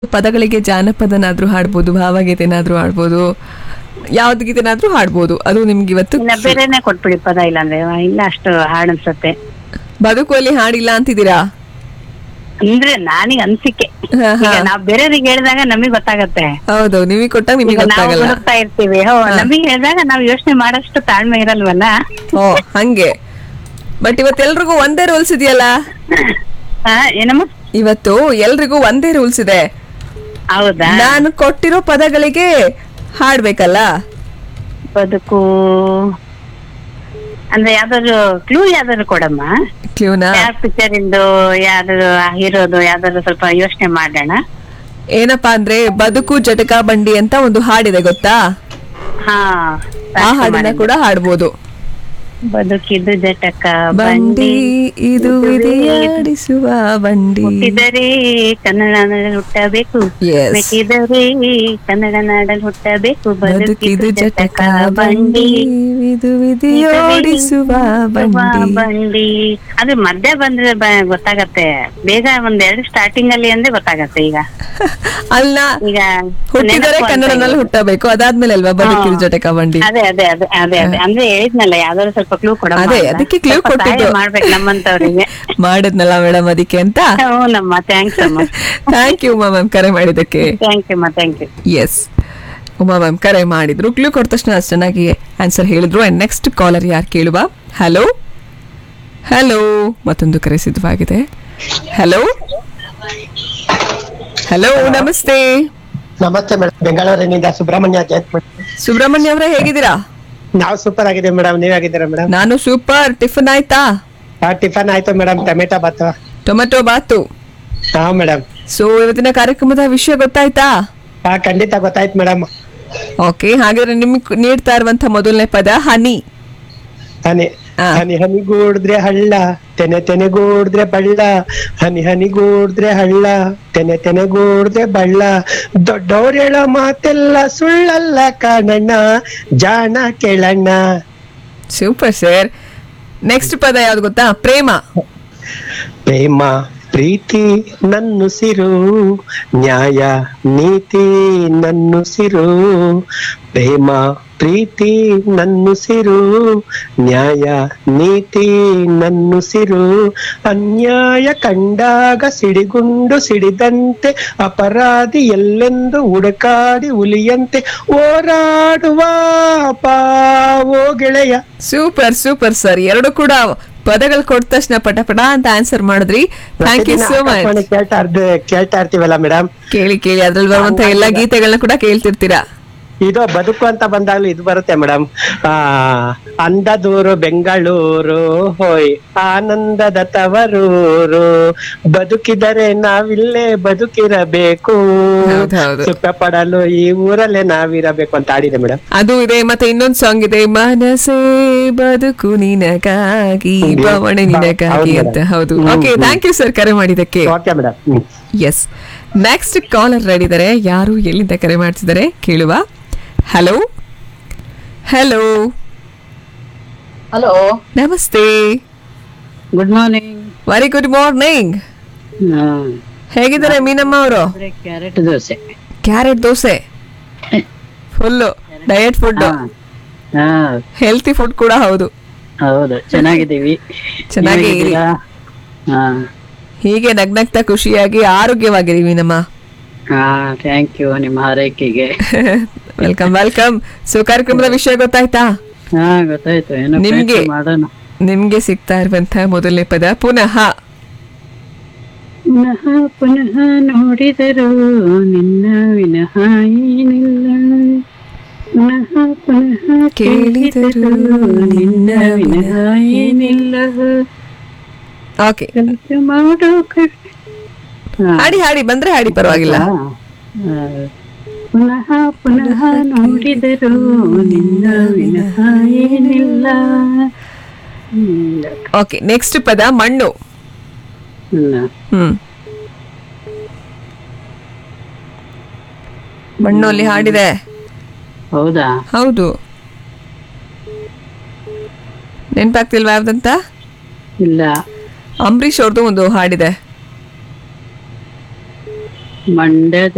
ಪದಗಳಿಗೆ ಜಾನಪದನಾದ್ರೂ ಹಾಡ್ಬೋದು ಭಾವಗೀತೆನಾದ್ರೂ ಹಾಡ್ಬೋದು ಯಾವ್ದು ಗೀತೆನಾದ್ರೂ ಹಾಡ್ಬೋದು ಅದು ನಿಮ್ಗೆ ಇವತ್ತು ಇಲ್ಲ ಬೇರೆನೆ ಕೊಟ್ಬಿಡಿ ಪದ ಇಲ್ಲ ಅಂದ್ರೆ ಇಲ್ಲ ಅಷ್ಟು ಹಾಡು ಅನ್ಸತ್ತೆ ಬದುಕುವಲ್ಲಿ ಹಾಡಿಲ್ಲ ಅಂತಿದ್ದೀರಾ ಅಂದ್ರೆ ನಾನೀಗ ಅನ್ಸಿಕೆ ಹಾ, ಹಾ. ಈಗ ನಾವ್ ಬೇರೆಯವ್ರಿಗೆ ಹೇಳಿದಾಗ ನಮಗ್ ಗೊತ್ತಾಗತ್ತೆ ಹೌದು ನಿಮಗೆ ಕೊಟ್ಟಾಗ ನಿಮಗೆ ಈಗ ನಾವು ಗೊತ್ತಾಗಲ್ಲ ಹುಡುಕ್ತಾ ಇರ್ತೀವಿ ಹೋ ನಮಗೆ ಹೇಳಿದಾಗ ನಾವ್ ಯೋಚನೆ ಮಾಡಷ್ಟು ತಾಳ್ಮೆ ಇರಲ್ವಲ್ಲ ಓ ಹಂಗೆ ಬಟ್ ಇವತ್ತೆಲ್ರಿಗೂ ಒಂದೇ ರೂಲ್ಸ್ ಇದೆಯಲ್ಲ ಹಾ ಏನಮ್ಮ ಇವತ್ತು ಎಲ್ರಿಗೂ ಒಂದೇ ರೂಲ್ಸ್ ಇದೆ ಹೌದಾ ನಾನು ಕೊಟ್ಟಿರೋ ಪದಗಳಿಗೆ ಹಾಡ್ಬೇಕಲ್ಲ ಬದುಕು ಅಂದ್ರೆ ಯಾವ್ದಾದ್ರು ಕ್ಲೂ ಯಾವ್ದಾದ್ರು ಕೊಡಮ್ಮ ಕ್ಲೂನಾ ಯಾವ ಪಿಕ್ಚರ್ ಇಂದು ಯಾವ್ದಾದ್ರು ಹೀರೋದು ಯಾವ್ದಾದ್ರು ಸ್ವಲ್ಪ ಯೋಚನೆ ಮಾಡೋಣ ಏನಪ್ಪಾ ಅಂದ್ರೆ ಬದುಕು ಜಟಕಾ ಬಂಡಿ ಅಂತ ಒಂದು ಹಾಡಿದೆ ಗೊತ್ತಾ ಹಾ ಆ ಹಾಡನ್ನ ಕೂಡ ಹಾಡ್ಬೋದು ಬದುಕಿದ್ದು ಜಟಕ ಬಂಡಿ ಬಂಡಿ ಇದು ವಿಧಿಯಾಡಿಸುವ ಬಂಡಿ ಹುಟ್ಟಿದರೆ ಕನ್ನಡ ನಾಡಲ್ಲಿ ಹುಟ್ಟಬೇಕು Yes. ಮೆಟ್ಟಿದರೆ ಕನ್ನಡ ನಾಡಲ್ಲಿ ಹುಟ್ಟಬೇಕು ಬದುಕಿದು ಜಟಕ ಬಂಡಿ ಇದು ವಿಧಿಯೋಡಿಸುವ ಬಂಡಿ ಬಂಡಿ ಅದು ಮಧ್ಯ ಬಂದ್ರೆ ಬ- ಗೊತ್ತಾಗತ್ತೆ ಬೇಗ ಒಂದ್ ಎರಡು ಸ್ಟಾರ್ಟಿಂಗ್ ಅಲ್ಲಿ ಅಂದ್ರೆ ಗೊತ್ತಾಗತ್ತೆ ಈಗ ಅಲ್ಲ ಈಗ ಹುಟ್ಟಿದರೆ ನೆನಪು ಅಂತ ಕನ್ನಡನಲ್ಲಿ ಇದೆ. ಹುಟ್ಟಬೇಕು ಅದಾದ್ಮೇಲೆ ಅಲ್ವಾ ಬದುಕಿದು ಜಟಕ ಬಂಡಿ ಅದೇ ಅದೇ ಅದೇ ಅದೇ ಅದೇ ಅಂದ್ರೆ ಹೇಳಿದ್ನಲ್ಲ ಯಾವ್ದಾದ್ರು ಸ್ವಲ್ಪ ಕ್ಲೂ ಕೊಡ ಅದೇ, ಅದಕ್ಕೆ clue ಕೊಟ್ಟಿದ್ದು. ಮಾಡ್ಬೇಕು ನಮ್ಮಂತವ್ರಿಗೆ ಮಾಡದ್ನಲ್ಲ ಮೇಡಮ್ ಅದಕ್ಕೆ ಅಂತ ಹ್ಞೂ ನಮ್ಮ ಥ್ಯಾಂಕ್ಸ್ ಅಮ್ಮ ಥ್ಯಾಂಕ್ ಯು ಮ್ಯಾಮ್ ಕರೆ ಮಾಡಿದ್ದಕ್ಕೆ ಥ್ಯಾಂಕ್ ಯು ಅಮ್ಮ thank you yes Uma ma'am ಕರೆ ಮಾಡಿದ್ರು ಕ್ಲೂ ಕೊಟ್ಟ ತಕ್ಷಣ ಅಷ್ಟು ಚೆನ್ನಾಗಿ ಆನ್ಸರ್ ಹೇಳಿದ್ರು ಅಂಡ್ ನೆಕ್ಸ್ಟ್ ಕಾಲರ್ ಯಾರು ಕೇಳುವ ಹಲೋ ಹಲೋ ಮತ್ತೊಂದು ಕರೆ ಸಿದ್ಧವಾಗಿದೆ ಹಲೋ ಹಲೋ ನಮಸ್ತೆ ನಮಸ್ತೆ ಮೇಡಮ್ ಬೆಂಗಳೂರಿನಿಂದ ಸುಬ್ರಹ್ಮಣ್ಯ ಜಯಂತ್ ಮೇಡಮ್. ಸುಬ್ರಹ್ಮಣ್ಯ ಅವರೇ ಹೇಗಿದ್ದೀರಾ ನಾವು ಸೂಪರ್ ಆಗಿದೆ ಮೇಡಮ್ ನೀವ್ ಆಗಿದ್ದೀರಾ ಮೇಡಮ್ ನಾನು ಸೂಪರ್ ಟಿಫನ್ ಆಯ್ತಾ ಟಿಫನ್ ಆಯ್ತು madam tomato bath tomato bath ಹಾ ಮೇಡಮ್ ಸೊ ಇವತ್ತಿನ ಕಾರ್ಯಕ್ರಮದ ವಿಷಯ ಗೊತ್ತಾಯ್ತಾ ಹಾ ಖಂಡಿತ ಗೊತ್ತಾಯ್ತು ಮೇಡಮ್ ಓಕೆ ಹಾಗಾದ್ರೆ ನಿಮ್ಗೆ ನೀಡ್ತಾ ಇರುವಂತ ಮೊದಲನೇ ಪದ ಹನಿ ಹನಿ ಹಾ. ಹನಿ ಹನಿಗೂಡಿದ್ರೆ ಹಳ್ಳ ತೆನೆ ತೆನೆಗೂಡಿದ್ರೆ ಬಳ್ಳ ಹನಿ ಹನಿಗೂಡಿದ್ರೆ ಹಳ್ಳ ತೆನೆ ತೆನೆಗೂಡಿದ್ರೆ ಬಳ್ಳ ದೊಡ್ಡವ್ರ ಹೇಳೋ ಮಾತೆಲ್ಲ ಸುಳ್ಳಲ್ಲ ಕಾಣಣ್ಣ ಜಾಣ ಕೇಳಣ್ಣ ಸೂಪರ್ ಸರ್ ನೆಕ್ಸ್ಟ್ ಪದ ಯಾವ್ದು ಗೊತ್ತಾ ಪ್ರೇಮ ಪ್ರೇಮ ಪ್ರೀತಿ ನನ್ನುಸಿರು ನ್ಯಾಯ ನೀತಿ ನನ್ನುಸಿರು ಪ್ರೇಮ ಪ್ರೀತಿ ನನ್ನುಸಿರು ನ್ಯಾಯ ನೀತಿ ನನ್ನುಸಿರು ಅನ್ಯಾಯ ಕಂಡಾಗ ಸಿಡಿಗುಂಡು ಸಿಡಿದಂತೆ ಅಪರಾಧಿ ಎಲ್ಲೆಂದು ಹುಡುಕಾಡಿ ಹುಲಿಯಂತೆ ಹೋರಾಡುವ ಪಾವೋ ಗೆಳೆಯ ಸೂಪರ್ ಸೂಪರ್ ಸರ್ ಎರಡು ಕೂಡ ಪದಗಳು ಕೊಟ್ಟ ತಕ್ಷಣ ಪಟ ಪಟ ಅಂತ ಆನ್ಸರ್ ಮಾಡಿದ್ರಿ thank you so much Akashvani ಕೇಳ್ತಾ ಇರ್ದ ಕೇಳ್ತಾ ಇರ್ತೀವಲ್ಲ ಮೇಡಮ್ ಕೇಳಿ ಕೇಳಿ ಅದ್ರಲ್ಲಿ ಬರುವಂತ ಎಲ್ಲಾ ಗೀತೆಗಳನ್ನ ಕೂಡ ಕೇಳ್ತಿರ್ತೀರಾ ಇದು ಬದುಕು ಅಂತ ಬಂದಾಗ್ಲೂ ಇದು ಬರುತ್ತೆ ಮೇಡಮ್ ಆ ಅಂದದೂರು ಬೆಂಗಳೂರು ಹೋಯ್ ಆನಂದದ ತವರೂರು ಬದುಕಿದರೆ ನಾವಿಲ್ಲೇ ಬದುಕಿರಬೇಕು ಹೌದ್ ಹೌದು. ಸುಖ ಪಡಲು ಈ ಊರಲ್ಲೇ ನಾವಿರಬೇಕು ಅಂತ ಆಡಿದೆ ಮೇಡಮ್ ಅದು ಇದೆ ಮತ್ತೆ ಇನ್ನೊಂದ್ ಸಾಂಗ್ ಇದೆ ಮನಸೇ ಬದುಕು ನಿನಗಾಗಿ ಹೌದು. ಬವಣೆ ನಿನಗಾಗಿ ಹೌದು ಅಂತ madam. ಹೌದು hmm, okay hmm. Thank you sir ಕರೆ ಮಾಡಿದ್ದಕ್ಕೆ okay madam yes next caller ರೆಡಿದ್ದಾರೆ ಯಾರು ಎಲ್ಲಿಂದ ಕರೆ ಮಾಡ್ತಿದ್ದಾರೆ ಕೇಳುವ ಹಲೋ ಹಲೋ ಹಲೋ ನಮಸ್ತೆ good morning very good morning ಹೇಗಿದ್ದಾರೆ ಮೀನಮ್ಮ ಅವರು carrot dosa carrot dosa full diet food ಹಾ ಹೆಲ್ತಿ ಫುಡ್ ಕೂಡ ಹೌದು ಹೌದು ಚೆನ್ನಾಗಿದ್ದೀವಿ ಚೆನ್ನಾಗಿ ಇರಿ. ನೀವ್ ಹೇಗಿದ್ದೀರಾ? ಹಾ ಹೀಗೆ ನಗ್ನಗ್ತಾ ಖುಷಿಯಾಗಿ ಆರೋಗ್ಯವಾಗಿರಿ ಮೀನಮ್ಮ ಹಾ ಥ್ಯಾಂಕ್ ಯು ನಿಮ್ಮ ಹಾರೈಕೆಗೆ ವೆಲ್ಕಮ್ ವೆಲ್ಕಮ್ ಸೊ ಕಾರ್ಯಕ್ರಮದ ವಿಷಯ ಗೊತ್ತಾಯ್ತಾ ಹಾ ಗೊತ್ತಾಯ್ತು ಏನೋ ನಿಮ್ಗೆ? ಪ್ರಯತ್ನ ಮಾಡೋಣ ನಿಮ್ಗೆ ಸಿಗ್ತಾ ಇರುವಂತ ಮೊದಲನೇ ಪದ ಪುನಃ ಪುನಃ ಪುನಃ ನೋಡಿದರು ನಿನ್ನ ವಿನಃ ಏನಿಲ್ಲ ಪುನಃ ಪುನಃ ಕೇಳಿದರು ನಿನ್ನ ವಿನಃ ಏನಿಲ್ಲ ಓಕೆ ಕೆಲಸ ಮಾಡೋ ಕಷ್ಟ ಹಾ. ಹಾಡಿ ಹಾಡಿ ಬಂದ್ರೆ ಹಾಡಿ ಪರವಾಗಿಲ್ಲ ಹಾ. ಪುನಃ ಪುನಃ ನೋಡಿದರು ನಿನ್ನ ವಿನಃ ಏನಿಲ್ಲ ಇಲ್ಲ. ಓಕೆ ನೆಕ್ಸ್ಟ್ ಪದ ಮಣ್ಣು ಇಲ್ಲ. ಹ್ಮ್ ಮಣ್ಣು ಅಲ್ಲಿ ಹಾಡಿದೆ ಹೌದಾ ಹೌದು ನೆನ್ಪಾಗ್ತಿಲ್ವಾ ಯಾವ್ದಂತ ಇಲ್ಲ ಅಂಬರೀಷ್ ಅವ್ರದ್ದು ಒಂದು ಹಾಡಿದೆ ಮಂಡ್ಯದ